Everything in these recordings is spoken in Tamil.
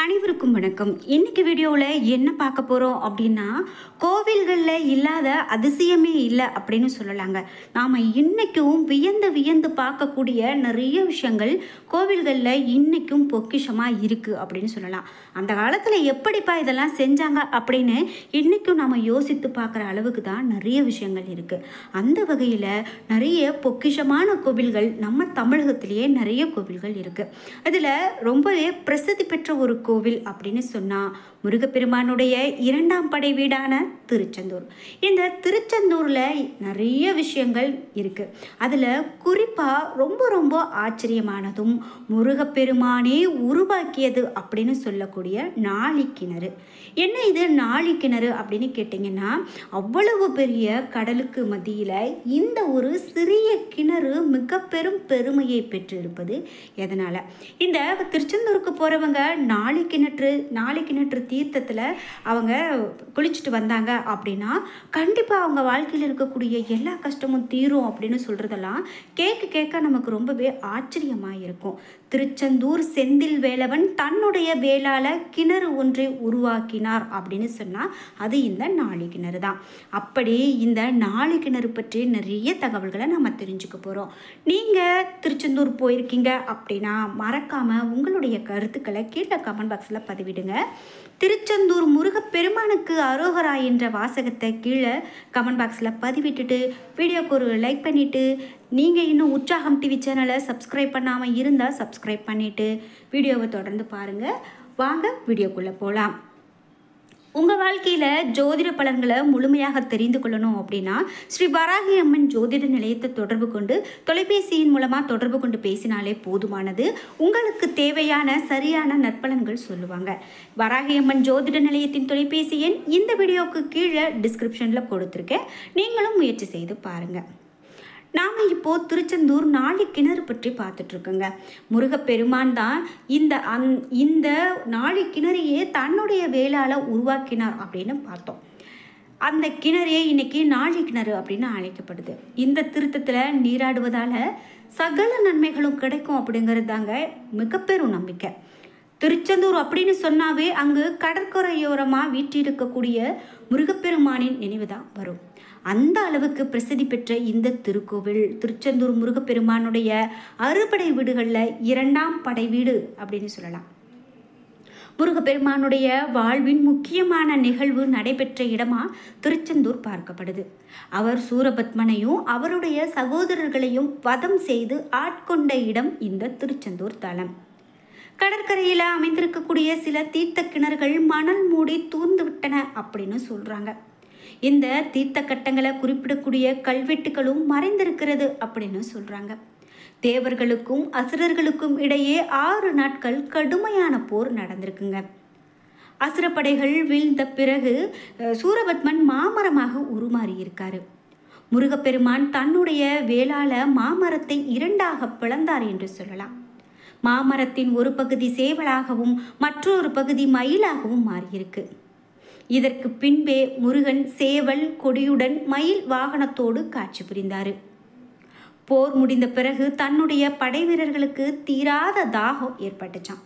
அனைவருக்கும் வணக்கம் இன்னைக்கு வீடியோவில் என்ன பார்க்க போகிறோம் அப்படின்னா கோவில்களில் இல்லாத அதிசயமே இல்லை அப்படின்னு சொல்லலாங்க நாம் இன்னைக்கும் வியந்து வியந்து பார்க்கக்கூடிய நிறைய விஷயங்கள் கோவில்களில் இன்னைக்கும் பொக்கிஷமாக இருக்குது அப்படின்னு சொல்லலாம் அந்த காலத்தில் எப்படிப்பா இதெல்லாம் செஞ்சாங்க அப்படின்னு இன்னைக்கும் நாம் யோசித்து பார்க்குற அளவுக்கு தான் நிறைய விஷயங்கள் இருக்குது அந்த வகையில் நிறைய பொக்கிஷமான கோவில்கள் நம்ம தமிழகத்திலேயே நிறைய கோவில்கள் இருக்குது அதில் ரொம்பவே பிரசித்தி பெற்ற ஒரு கோவில் அப்படின்னு சொன்னால் முருகப்பெருமானுடைய இரண்டாம் படை வீடான திருச்செந்தூர் இந்த திருச்செந்தூரில் நிறைய விஷயங்கள் இருக்குது அதில் குறிப்பாக ரொம்ப ரொம்ப ஆச்சரியமானதும் முருகப்பெருமானே உருவாக்கியது அப்படின்னு சொல்லக்கூடிய நாளி கிணறு என்ன இது நாளி கிணறு அப்படின்னு கேட்டிங்கன்னா அவ்வளவு பெரிய கடலுக்கு மத்தியில் இந்த ஒரு சிறிய கிணறு மிக பெரும் பெருமையை பெற்றிருப்பது எதனால் இந்த திருச்செந்தூருக்கு போகிறவங்க நாளி கிணற்று நாளி கிணற்று தீர்த்தத்தில் அவங்க குளிச்சுட்டு வந்தாங்க அப்படின்னா கண்டிப்பாக அவங்க வாழ்க்கையில் இருக்கக்கூடிய எல்லா கஷ்டமும் தீரும் அப்படின்னு சொல்கிறதெல்லாம் கேட்க கேட்க நமக்கு ரொம்பவே ஆச்சரியமாக இருக்கும் திருச்செந்தூர் செந்தில் வேலவன் தன்னுடைய வேளால கிணறு ஒன்றை உருவாக்கினார் அப்படின்னு சொன்னால் அது இந்த நாளி கிணறு தான் அப்படி இந்த நாளி கிணறு பற்றி நிறைய தகவல்களை நம்ம தெரிஞ்சுக்க போகிறோம் நீங்கள் திருச்செந்தூர் போயிருக்கீங்க அப்படின்னா மறக்காமல் உங்களுடைய கருத்துக்களை கீழே கமெண்ட் பாக்ஸில் பதிவிடுங்க திருச்செந்தூர் முருகப்பெருமானுக்கு அரோகரா என்ற வாசகத்தை கீழே கமெண்ட் பாக்ஸில் பதிவிட்டுட்டு வீடியோக்கு ஒரு லைக் பண்ணிவிட்டு நீங்கள் இன்னும் உற்சாகம் டிவி சேனலை சப்ஸ்கிரைப் பண்ணாமல் இருந்தால் சப்ஸ்கிரைப் பண்ணிவிட்டு வீடியோவை தொடர்ந்து பாருங்கள் வாங்க வீடியோக்குள்ளே போகலாம் உங்கள் வாழ்க்கையில் ஜோதிட பலன்களை முழுமையாக தெரிந்து கொள்ளணும் அப்படின்னா ஸ்ரீ வராகி அம்மன் ஜோதிட நிலையத்தை தொடர்பு கொண்டு தொலைபேசியின் மூலமாக தொடர்பு கொண்டு பேசினாலே போதுமானது உங்களுக்கு தேவையான சரியான நற்பலன்கள் சொல்லுவாங்க வராகி அம்மன் ஜோதிட நிலையத்தின் தொலைபேசி எண் இந்த வீடியோவுக்கு கீழே டிஸ்கிரிப்ஷனில் கொடுத்துருக்கேன் நீங்களும் முயற்சி செய்து பாருங்கள் நாம் இப்போது திருச்செந்தூர் நாளி கிணறு பற்றி பார்த்துட்ருக்கோங்க முருகப்பெருமான் தான் இந்த அந் இந்த நாளி கிணறையே தன்னுடைய வேளால் உருவாக்கினார் அப்படின்னு பார்த்தோம் அந்த கிணறே இன்னைக்கு நாளி கிணறு அப்படின்னு அழைக்கப்படுது இந்த திருத்தத்தில் நீராடுவதால் சகல நன்மைகளும் கிடைக்கும் அப்படிங்கிறது தாங்க மிகப்பெரும் நம்பிக்கை திருச்செந்தூர் அப்படின்னு சொன்னாவே அங்கு கடற்கரையோரமாக வீற்றிருக்கக்கூடிய முருகப்பெருமானின் நினைவு தான் வரும் அந்த அளவுக்கு பிரசித்தி பெற்ற இந்த திருக்கோவில் திருச்செந்தூர் முருகப்பெருமானுடைய அறுபடை வீடுகளில் இரண்டாம் படை வீடு அப்படின்னு சொல்லலாம் முருகப்பெருமானுடைய வாழ்வின் முக்கியமான நிகழ்வு நடைபெற்ற இடமா திருச்செந்தூர் பார்க்கப்படுது அவர் சூரபத்மனையும் அவருடைய சகோதரர்களையும் வதம் செய்து ஆட்கொண்ட இடம் இந்த திருச்செந்தூர் தலம் கடற்கரையில் அமைந்திருக்கக்கூடிய சில தீர்த்த கிணறுகள் மணல் மூடி தூர்ந்து விட்டன அப்படின்னு சொல்கிறாங்க இந்த தீர்த்த கட்டங்களை குறிப்பிடக்கூடிய கல்வெட்டுகளும் மறைந்திருக்கிறது அப்படின்னு சொல்கிறாங்க தேவர்களுக்கும் அசுரர்களுக்கும் இடையே ஆறு நாட்கள் கடுமையான போர் நடந்திருக்குங்க அசுரப்படைகள் வீழ்ந்த பிறகு சூரபத்மன் மாமரமாக உருமாறி இருக்காரு முருகப்பெருமான் தன்னுடைய வேளால மாமரத்தை இரண்டாக பிளந்தார் என்று சொல்லலாம் மாமரத்தின் ஒரு பகுதி சேவலாகவும் மற்றொரு பகுதி மயிலாகவும் மாறியிருக்கு இதற்கு பின்பே முருகன் சேவல் கொடியுடன் மயில் வாகனத்தோடு காட்சி புரிந்தார் போர் முடிந்த பிறகு தன்னுடைய படை வீரர்களுக்கு தீராத தாகம் ஏற்பட்டுச்சான்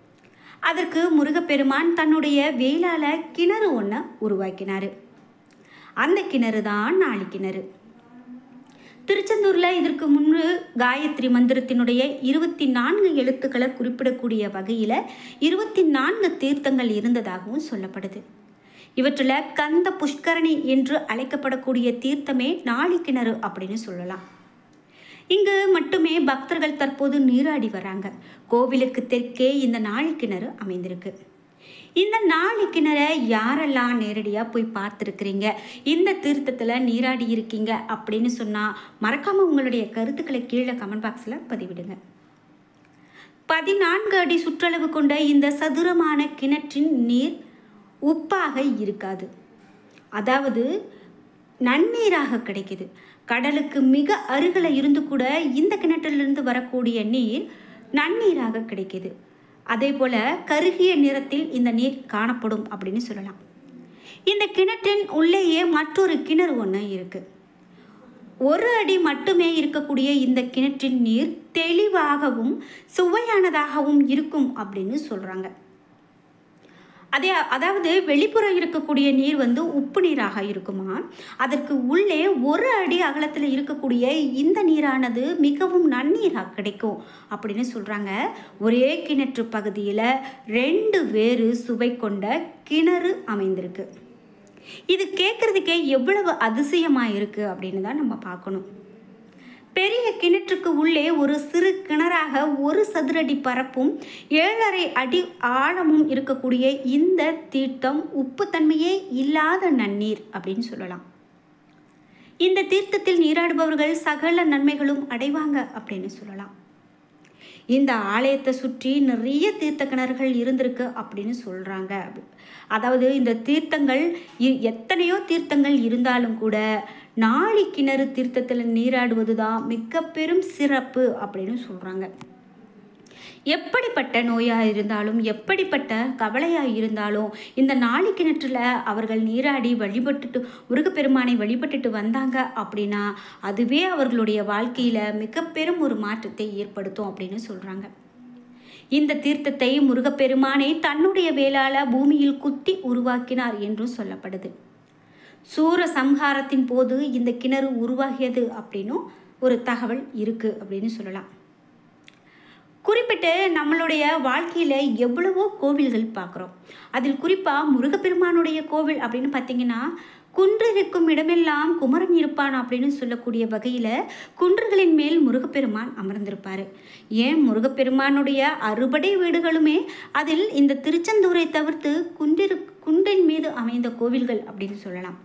அதற்கு முருகப்பெருமான் தன்னுடைய வேளால கிணறு ஒன்றை உருவாக்கினார் அந்த கிணறு தான் நாளி கிணறு திருச்செந்தூரில் இதற்கு முன்பு காயத்ரி மந்திரத்தினுடைய இருபத்தி நான்கு எழுத்துக்களை குறிப்பிடக்கூடிய வகையில் இருபத்தி நான்கு தீர்த்தங்கள் இருந்ததாகவும் சொல்லப்படுது இவற்றில் கந்த புஷ்கரணி என்று அழைக்கப்படக்கூடிய தீர்த்தமே நாளி கிணறு அப்படின்னு சொல்லலாம் இங்கு மட்டுமே பக்தர்கள் தற்போது நீராடி வராங்க கோவிலுக்கு தெற்கே இந்த நாளி கிணறு அமைந்திருக்கு இந்த நாளி கிணறை யாரெல்லாம் நேரடியாக போய் பார்த்துருக்குறீங்க இந்த தீர்த்தத்தில் நீராடி இருக்கீங்க அப்படின்னு சொன்னால் மறக்காமல் உங்களுடைய கருத்துக்களை கீழே கமெண்ட் பாக்ஸில் பதிவிடுங்க பதினான்கு அடி சுற்றளவு கொண்ட இந்த சதுரமான கிணற்றின் நீர் உப்பாக இருக்காது அதாவது நன்னீராக கிடைக்குது கடலுக்கு மிக அருகில் இருந்து கூட இந்த கிணற்றிலிருந்து வரக்கூடிய நீர் நன்னீராக கிடைக்குது அதே போல் கருகிய நிறத்தில் இந்த நீர் காணப்படும் அப்படின்னு சொல்லலாம் இந்த கிணற்றின் உள்ளேயே மற்றொரு கிணறு ஒன்று இருக்குது ஒரு அடி மட்டுமே இருக்கக்கூடிய இந்த கிணற்றின் நீர் தெளிவாகவும் சுவையானதாகவும் இருக்கும் அப்படின்னு சொல்கிறாங்க அதே அதாவது வெளிப்புறம் இருக்கக்கூடிய நீர் வந்து உப்பு நீராக இருக்குமா அதற்கு உள்ளே ஒரு அடி அகலத்தில் இருக்கக்கூடிய இந்த நீரானது மிகவும் நன்னீராக கிடைக்கும் அப்படின்னு சொல்கிறாங்க ஒரே கிணற்று பகுதியில் ரெண்டு வேறு சுவை கொண்ட கிணறு அமைந்திருக்கு இது கேட்குறதுக்கே எவ்வளவு அதிசயமாக இருக்குது அப்படின்னு தான் நம்ம பார்க்கணும் பெரிய கிணற்றுக்கு உள்ளே ஒரு சிறு கிணறாக ஒரு சதுரடி பரப்பும் ஏழரை அடி ஆழமும் இருக்கக்கூடிய இந்த தீர்த்தம் உப்புத்தன்மையே இல்லாத நன்னீர் அப்படின்னு சொல்லலாம் இந்த தீர்த்தத்தில் நீராடுபவர்கள் சகல நன்மைகளும் அடைவாங்க அப்படின்னு சொல்லலாம் இந்த ஆலயத்தை சுற்றி நிறைய தீர்த்த கிணறுகள் இருந்திருக்கு அப்படின்னு சொல்கிறாங்க அதாவது இந்த தீர்த்தங்கள் இ- எத்தனையோ தீர்த்தங்கள் இருந்தாலும் கூட நாளி கிணறு தீர்த்தத்தில் நீராடுவது தான் மிக பெரும் சிறப்பு அப்படின்னு சொல்கிறாங்க எப்படிப்பட்ட நோயாக இருந்தாலும் எப்படிப்பட்ட கவலையாக இருந்தாலும் இந்த நாளி கிணற்றில் அவர்கள் நீராடி வழிபட்டுட்டு முருகப்பெருமானை வழிபட்டுட்டு வந்தாங்க அப்படின்னா அதுவே அவர்களுடைய வாழ்க்கையில் மிக பெரும் ஒரு மாற்றத்தை ஏற்படுத்தும் அப்படின்னு சொல்கிறாங்க இந்த தீர்த்தத்தை முருகப்பெருமானே தன்னுடைய வேளால பூமியில் குத்தி உருவாக்கினார் என்றும் சொல்லப்படுது சூர சம்ஹாரத்தின் போது இந்த கிணறு உருவாகியது அப்படின்னும் ஒரு தகவல் இருக்கு அப்படின்னு சொல்லலாம் குறிப்பிட்டு நம்மளுடைய வாழ்க்கையில் எவ்வளவோ கோவில்கள் பார்க்குறோம் அதில் குறிப்பாக முருகப்பெருமானுடைய கோவில் அப்படின்னு பார்த்தீங்கன்னா குன்று இருக்கும் இடமெல்லாம் குமரன் இருப்பான் அப்படின்னு சொல்லக்கூடிய வகையில் குன்றுகளின் மேல் முருகப்பெருமான் அமர்ந்திருப்பார் ஏன் முருகப்பெருமானுடைய அறுபடை வீடுகளுமே அதில் இந்த திருச்செந்தூரை தவிர்த்து குன்றிரு குன்றின் மீது அமைந்த கோவில்கள் அப்படின்னு சொல்லலாம்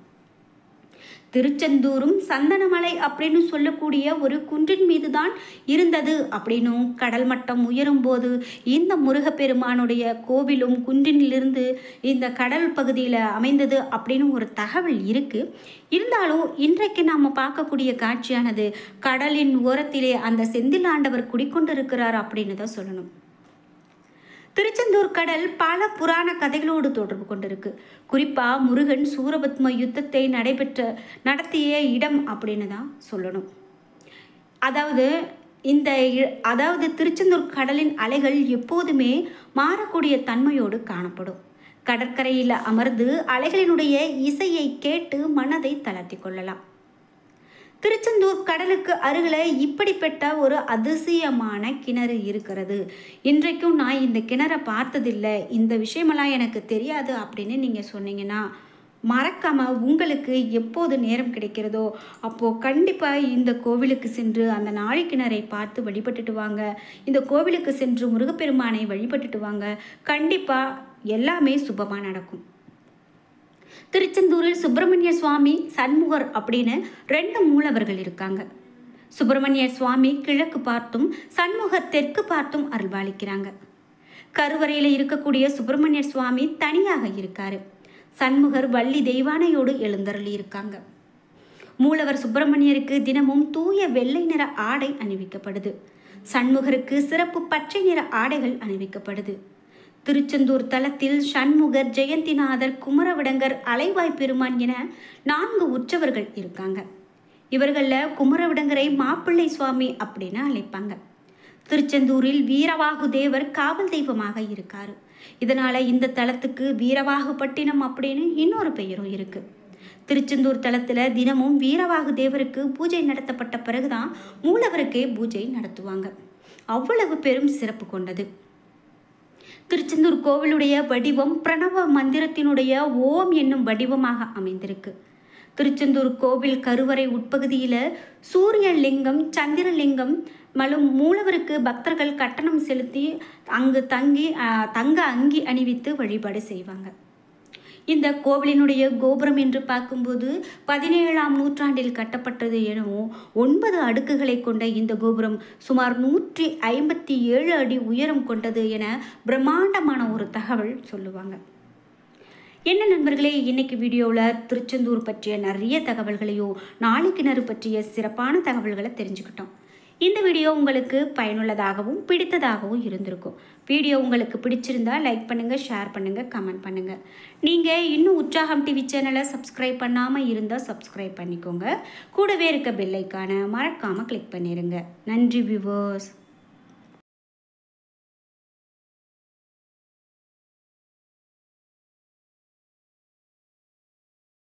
திருச்செந்தூரும் சந்தனமலை அப்படின்னு சொல்லக்கூடிய ஒரு குன்றின் மீது தான் இருந்தது அப்படின்னும் கடல் மட்டம் உயரும் போது இந்த முருகப்பெருமானுடைய கோவிலும் குன்றினிலிருந்து இந்த கடல் பகுதியில் அமைந்தது அப்படின்னு ஒரு தகவல் இருக்குது இருந்தாலும் இன்றைக்கு நாம் பார்க்கக்கூடிய காட்சியானது கடலின் ஓரத்திலே அந்த செந்தில் ஆண்டவர் குடிக்கொண்டிருக்கிறார் அப்படின்னு தான் சொல்லணும் திருச்செந்தூர் கடல் பல புராண கதைகளோடு தொடர்பு கொண்டிருக்கு குறிப்பாக முருகன் சூரபத்ம யுத்தத்தை நடைபெற்ற நடத்திய இடம் அப்படின்னு தான் சொல்லணும் அதாவது இந்த இ- அதாவது திருச்செந்தூர் கடலின் அலைகள் எப்போதுமே மாறக்கூடிய தன்மையோடு காணப்படும் கடற்கரையில் அமர்ந்து அலைகளினுடைய இசையை கேட்டு மனதை தளர்த்தி கொள்ளலாம் திருச்செந்தூர் கடலுக்கு அருகில் இப்படிப்பட்ட ஒரு அதிசயமான கிணறு இருக்கிறது இன்றைக்கும் நான் இந்த கிணறை பார்த்ததில்லை இந்த விஷயமெல்லாம் எனக்கு தெரியாது அப்படின்னு நீங்கள் சொன்னீங்கன்னா மறக்காமல் உங்களுக்கு எப்போது நேரம் கிடைக்கிறதோ அப்போது கண்டிப்பாக இந்த கோவிலுக்கு சென்று அந்த நாழி கிணறை பார்த்து வழிபட்டுட்டு வாங்க இந்த கோவிலுக்கு சென்று முருகப்பெருமானை வழிபட்டுட்டு வாங்க கண்டிப்பாக எல்லாமே சுபமாக நடக்கும் திருச்செந்தூரில் சுப்பிரமணிய சுவாமி சண்முகர் அப்படின்னு ரெண்டு மூலவர்கள் இருக்காங்க சுப்பிரமணிய சுவாமி கிழக்கு பார்த்தும் சண்முகர் தெற்கு பார்த்தும் அருள்பாலிக்கிறாங்க கருவறையில் இருக்கக்கூடிய சுப்பிரமணிய சுவாமி தனியாக இருக்காரு சண்முகர் வள்ளி தெய்வானையோடு எழுந்தருளி இருக்காங்க மூலவர் சுப்பிரமணியருக்கு தினமும் தூய வெள்ளை நிற ஆடை அணிவிக்கப்படுது சண்முகருக்கு சிறப்பு பச்சை நிற ஆடைகள் அணிவிக்கப்படுது திருச்செந்தூர் தலத்தில் சண்முகர் ஜெயந்திநாதர் குமரவிடங்கர் அலைவாய் பெருமான் என நான்கு உற்சவர்கள் இருக்காங்க இவர்களில் குமரவிடங்கரை மாப்பிள்ளை சுவாமி அப்படின்னு அழைப்பாங்க திருச்செந்தூரில் வீரவாகு தேவர் காவல் தெய்வமாக இருக்காரு இதனால இந்த தலத்துக்கு வீரவாகு பட்டினம் அப்படின்னு இன்னொரு பெயரும் இருக்கு திருச்செந்தூர் தலத்தில் தினமும் வீரவாகு தேவருக்கு பூஜை நடத்தப்பட்ட பிறகுதான் மூலவருக்கே பூஜை நடத்துவாங்க அவ்வளவு பெரும் சிறப்பு கொண்டது திருச்செந்தூர் கோவிலுடைய வடிவம் பிரணவ மந்திரத்தினுடைய ஓம் என்னும் வடிவமாக அமைந்திருக்கு திருச்செந்தூர் கோவில் கருவறை உட்பகுதியில் சூரிய லிங்கம் சந்திரலிங்கம் மலும் மூலவருக்கு பக்தர்கள் கட்டணம் செலுத்தி அங்கு தங்கி ஆஹ், தங்க அங்கி அணிவித்து வழிபாடு செய்வாங்க இந்த கோவிலினுடைய கோபுரம் என்று பார்க்கும்போது பதினேழாம் நூற்றாண்டில் கட்டப்பட்டது எனவும் ஒன்பது அடுக்குகளை கொண்ட இந்த கோபுரம் சுமார் நூற்றி ஐம்பத்தி ஏழு அடி உயரம் கொண்டது என பிரம்மாண்டமான ஒரு தகவல் சொல்லுவாங்க என்ன நண்பர்களே இன்னைக்கு வீடியோவில் திருச்செந்தூர் பற்றிய நிறைய தகவல்களையும் நாளைக்கிணறு பற்றிய சிறப்பான தகவல்களை தெரிஞ்சுக்கிட்டோம் இந்த வீடியோ உங்களுக்கு பயனுள்ளதாகவும் பிடித்ததாகவும் இருந்திருக்கும் வீடியோ உங்களுக்கு பிடிச்சிருந்தா லைக் பண்ணுங்கள் ஷேர் பண்ணுங்கள் கமெண்ட் பண்ணுங்கள் நீங்கள் இன்னும் உற்சாகம் டிவி சேனலை சப்ஸ்கிரைப் பண்ணாமல் இருந்தால் சப்ஸ்கிரைப் பண்ணிக்கோங்க கூடவே இருக்க பெல்லைக்கான மறக்காமல் கிளிக் பண்ணிடுங்க நன்றி வியூவர்ஸ்